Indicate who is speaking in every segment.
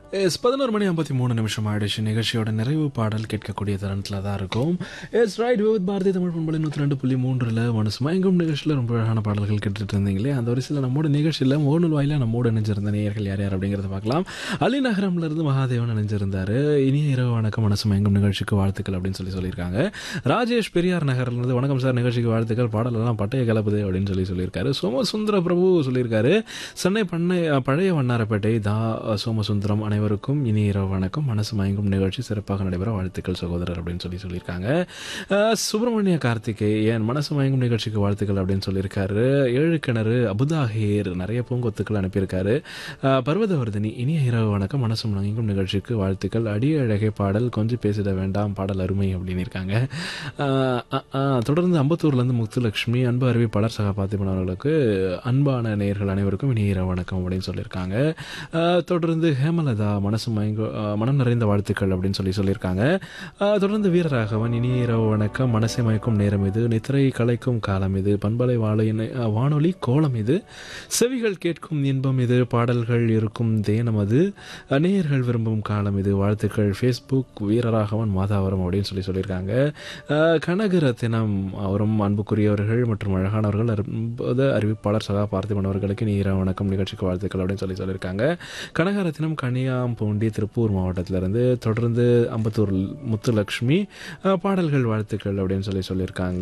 Speaker 1: S பதினோரு மணி ஐம்பத்தி மூணு நிமிஷம் ஆயிடுச்சு நிகழ்ச்சியோட நிறைவு பாடல் கேட்கக்கூடிய தருணத்தில் தான் இருக்கும் எஸ் ரைட் வித் பாரதி தமிழ் பண்பலை நூற்றி ரெண்டு புள்ளி மூன்றில் மனசு மயங்கும் நிகழ்ச்சியில் ரொம்ப அழகான பாடல்கள் கேட்டுட்டு இருந்தீங்களே அந்த வரிசையில் நம்மோட நிகழ்ச்சியில் மோனல் வாயில நம்மோடு இணைஞ்சிருந்த நேயர்கள் யார் யார் அப்படிங்கிறத பார்க்கலாம் அலி நகரம்ல இருந்து மகாதேவன் இணைஞ்சிருந்தாரு இனிய இரவு வணக்கம் மனசு மயங்கும் நிகழ்ச்சிக்கு வாழ்த்துக்கள் அப்படின்னு சொல்லி சொல்லியிருக்காங்க ராஜேஷ் பெரியார் நகர்ல இருந்து வணக்கம் சார் நிகழ்ச்சிக்கு வாழ்த்துக்கள் பாடலெல்லாம் பட்டைய கலப்புது அப்படின்னு சொல்லி சொல்லியிருக்காரு சோமசுந்தர பிரபு சொல்லியிருக்காரு சென்னை பண்ணை பழைய வண்ணாரப்பேட்டை தா சோமசுந்தரம் அனைவருக்கும் இனி இரவு வணக்கம் மனசு மயங்கும் நிகழ்ச்சி சிறப்பாக நடைபெற வாழ்த்துக்கள் சகோதரர் அப்படின்னு சொல்லி சொல்லியிருக்காங்க அஹ், சுப்பிரமணிய கார்த்திகை என் மனசு மயங்கும் நிகழ்ச்சிக்கு வாழ்த்துக்கள் அப்படின்னு சொல்லியிருக்காரு ஏழு கிணறு அபுதாஹேர் நிறைய பூங்கொத்துக்கள் அனுப்பியிருக்காரு அஹ், பர்வதவர்தினி இனிய இரவு வணக்கம் மனசு மயங்கும் நிகழ்ச்சிக்கு வாழ்த்துக்கள் அடிய அழகை பாடல் கொஞ்சம் பேசிட வேண்டாம் பாடல் அருமை அப்படின்னு இருக்காங்க அஹ், அஹ், அஹ், தொடர்ந்து அம்பத்தூர்லேருந்து முத்துலட்சுமி அன்பு அறிவிப்பாளர் சகா பார்த்திபன் அவர்களுக்கு அன்பான நேயர்கள் அனைவருக்கும் இனிய இரவு வணக்கம் அப்படின்னு சொல்லியிருக்காங்க அஹ், தொடர்ந்து ஹேமலதா மனசு மயங்க அஹ், மனம் நிறைந்த வாழ்த்துக்கள் அப்படின்னு சொல்லி சொல்லியிருக்காங்க அஹ், தொடர்ந்து வீரராகவன் இனிய இரவு வணக்கம் மனசை மயக்கும் நேரம் இது நித்திரை கலைக்கும் காலம் இது பண்பலை வாழை வானொலி கோலம் இது செவிகள் கேட்கும் இன்பம் இது பாடல்கள் இருக்கும் தேனம் அது அஹ், நேயர்கள் விரும்பும் காலம் இது வாழ்த்துக்கள் ஃபேஸ்புக் வீரராகவன் மாதாவரம் அப்படின்னு சொல்லி சொல்லியிருக்காங்க அஹ், கனகரத்தினம் அவரும் அன்புக்குரியவர்கள் மற்றும் அழகானவர்கள் அற்புத அறிவிப்பாளர் சகா பார்த்திபன் அவர்களுக்கு நீர வணக்கம் நிகழ்ச்சிக்கு வாழ்த்துக்கள் அப்படின்னு சொல்லி சொல்லியிருக்காங்க கனகரத்தினம் கனியாம்பூண்டி திருப்பூர் மாவட்டத்திலிருந்து தொடர்ந்து அம்பத்தூர் முத்துலக்ஷ்மி அஹ், பாடல்கள் வாழ்த்துக்கள் அப்படின்னு சொல்லி சொல்லியிருக்காங்க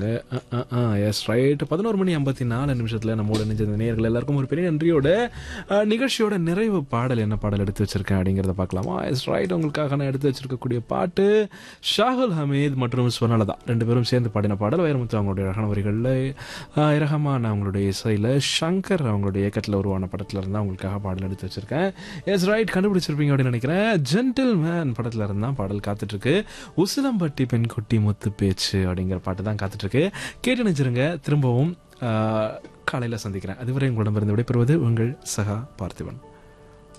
Speaker 1: எஸ் ரைட் பதினோரு மணி ஐம்பத்தி நாலு நிமிஷத்தில் நம்மோட நினைஞ்ச நேயர்கள் எல்லாருக்கும் ஒரு பெரிய நன்றியோட அஹ், நிகழ்ச்சியோட நிறைவு பாடல் என்ன பாடல் எடுத்து வச்சிருக்கேன் அப்படிங்கிறத பார்க்கலாமா எஸ் ரைட் உங்களுக்காக நான் எடுத்து வச்சிருக்கக்கூடிய பாட்டு ஷாகுல் ஹமீத் மற்றும் ஸ்வர்ணலதா ரெண்டு பேரும் சேர்ந்து பாடின பாடல் வைரமுத்து அவங்களுடைய அழகான வரிகளில் இரகமான அவங்களுடைய இசையில் சங்கர் அவங்களுடைய இயக்கத்தில் உருவான படத்துல இருந்து அவங்களுக்காக பாடல் எடுத்து வச்சிருக்கேன் எஸ் ரைட் கண்டுபிடிச்சிருப்பீங்க அப்படின்னு நினைக்கிறேன் ஜென்டில் மேன் படத்துல இருந்து தான் பாடல் காத்துட்டு இருக்கு உசிலம்பட்டி பெண்குட்டி முத்து பேச்சு அப்படிங்கிற பாட்டு தான் காத்துட்டு இருக்கு கேட்டு நினைச்சிருங்க திரும்பவும் காலையில் சந்திக்கிறேன் அதுவரை உங்களிடமிருந்து விடைபெறுவது உங்கள் சகா பார்த்திபன்